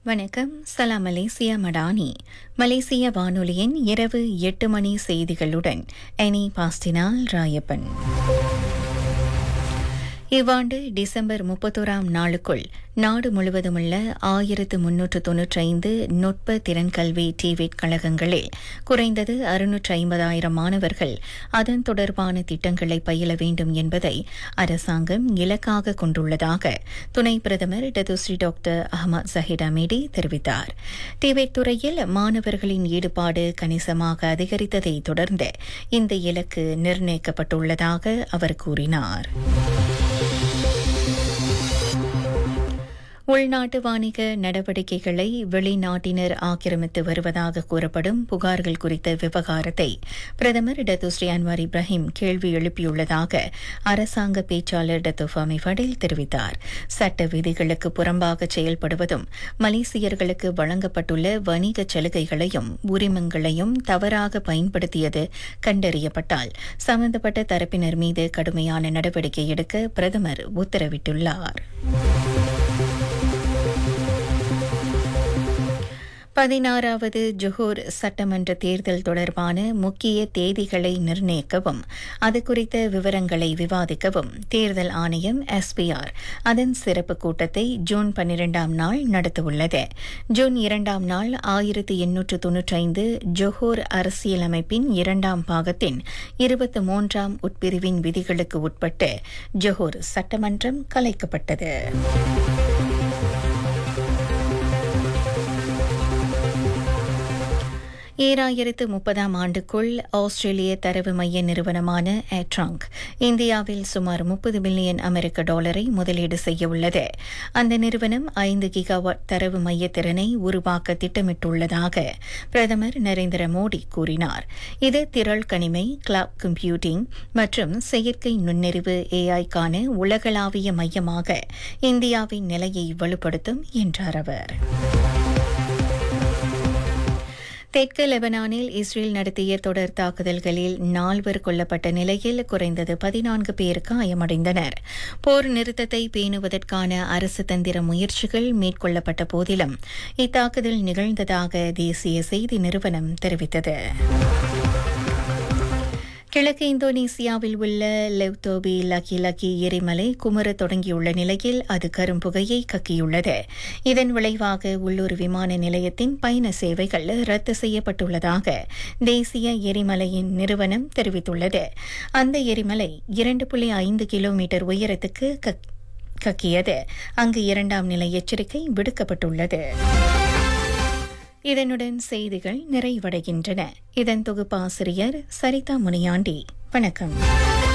வணக்கம் சலாம் மலேசியா மடானி மலேசிய வானொலியின் இரவு எட்டு மணி செய்திகளுடன் எனி பாஸ்டினால் ராயப்பன் இவ்வாண்டு டிசம்பர் முப்பத்தோராம் நாளுக்குள் நாடு முழுவதுமுள்ள ஆயிரத்து முன்னூற்று தொன்னூற்றைந்து நுட்ப திறன் கல்வி டிவிட் கழகங்களில் குறைந்தது அறுநூற்று ஐம்பதாயிரம் மாணவர்கள் அதன் தொடர்பான திட்டங்களை பயில வேண்டும் என்பதை அரசாங்கம் இலக்காக கொண்டுள்ளதாக துணை பிரதமர் Datuk Seri doctor Ahmad Zahid Hamidi தெரிவித்தார் டிவிட் துறையில் மாணவர்களின் ஈடுபாடு கணிசமாக அதிகரித்ததை தொடர்ந்து இந்த இலக்கு நிர்ணயிக்கப்பட்டுள்ளதாக அவர் கூறினார் உள்நாட்டு வாணிக நடவடிக்கைகளை வெளிநாட்டினர் ஆக்கிரமித்து வருவதாக கூறப்படும் புகார்கள் குறித்த விவகாரத்தை பிரதமர் டத்துஸ்ரீ அன்வார் இப்ராஹிம் கேள்வி எழுப்பியுள்ளதாக அரசாங்க பேச்சாளர் டத்து ஃபமி ஃபடில் தெரிவித்தார் சட்ட விதிகளுக்கு புறம்பாக செயல்படுவதும் மலேசியர்களுக்கு வழங்கப்பட்டுள்ள வணிக சலுகைகளையும் உரிமங்களையும் தவறாக பயன்படுத்தியது கண்டறியப்பட்டால் சம்பந்தப்பட்ட தரப்பினர் மீது கடுமையான நடவடிக்கை எடுக்க பிரதமர் உத்தரவிட்டுள்ளார் பதினாறாவது ஜொஹூர் சட்டமன்ற தேர்தல் தொடர்பான முக்கிய தேதிகளை நிர்ணயிக்கவும் அது குறித்த விவரங்களை விவாதிக்கவும் தேர்தல் ஆணையம் எஸ்பிஆர் அதன் சிறப்பு கூட்டத்தை ஜூன் பன்னிரண்டாம் நாள் நடத்தவுள்ளது ஜூன் இரண்டாம் நாள் ஆயிரத்தி எண்ணூற்று தொன்னூற்றைந்து ஜொஹூர் அரசியலமைப்பின் இரண்டாம் பாகத்தின் இருபத்தி மூன்றாம் உட்பிரிவின் விதிகளுக்கு உட்பட்டு ஜொஹூர் சட்டமன்றம் கலைக்கப்பட்டது ஈராயிரத்து முப்பதாம் ஆண்டுக்குள் ஆஸ்திரேலிய தரவு மைய நிறுவனமான ஏட்ராங்க் இந்தியாவில் சுமார் முப்பது பில்லியன் அமெரிக்க டாலரை முதலீடு செய்ய உள்ளது அந்த நிறுவனம் ஐந்து கிகாவாட் தரவு மைய திறனை உருவாக்க திட்டமிட்டுள்ளதாக பிரதமர் நரேந்திர மோடி கூறினார் இது திரள் கனிமை கிளப் கம்ப்யூட்டிங் மற்றும் செயற்கை நுண்ணறிவு ஏஐக்கான உலகளாவிய மையமாக இந்தியாவின் நிலையை வலுப்படுத்தும் என்றார் அவர் தெற்கு லெபனானில் இஸ்ரேல் நடத்திய தொடர் தாக்குதல்களில் நால்வர் கொல்லப்பட்ட நிலையில் குறைந்தது பதினான்கு பேர் காயமடைந்தனர் போர் நிறுத்தத்தை பேணுவதற்கான அரசு தந்திர முயற்சிகள் மேற்கொள்ளப்பட்ட போதிலும் இத்தாக்குதல் நிகழ்ந்ததாக தேசிய செய்தி நிறுவனம் தெரிவித்தது கிழக்கு இந்தோனேசியாவில் உள்ள லெவ்தோபி லக்கி லக்கி எரிமலை குமர தொடங்கியுள்ள நிலையில் அது கரும்புகையை கக்கியுள்ளது இதன் விளைவாக உள்ளூர் விமான நிலையத்தின் பயண சேவைகள் ரத்து செய்யப்பட்டுள்ளதாக தேசிய எரிமலையின் நிறுவனம் தெரிவித்துள்ளது அந்த எரிமலை இரண்டு புள்ளி ஐந்து கிலோமீட்டர் உயரத்துக்கு கக்கியது அங்கு இரண்டாம் நிலை எச்சரிக்கை விடுக்கப்பட்டுள்ளது இதனுடன் செய்திகள் நிறைவடைகின்றன இதன் தொகுப்பாசிரியர் சரிதா முனியாண்டி வணக்கம்